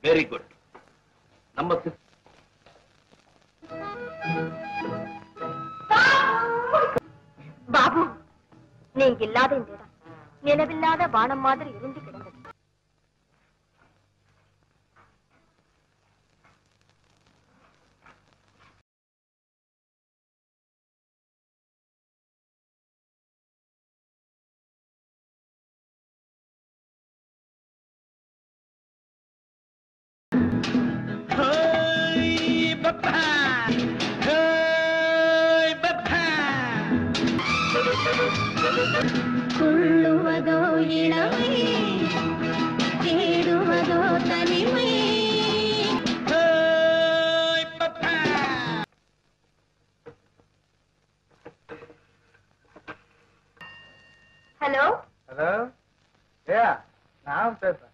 very good நம்ம sis- Babu நீங்க இல்லாத இந்த இடம் நிலவில்லாத வானம் மாதிரி இருந்து கிடந்தது துள்ளுவதோ இளமை தேடுவதோ தனிமை ஹலோ ஹலோ ஏயா நான் பேசுறேன்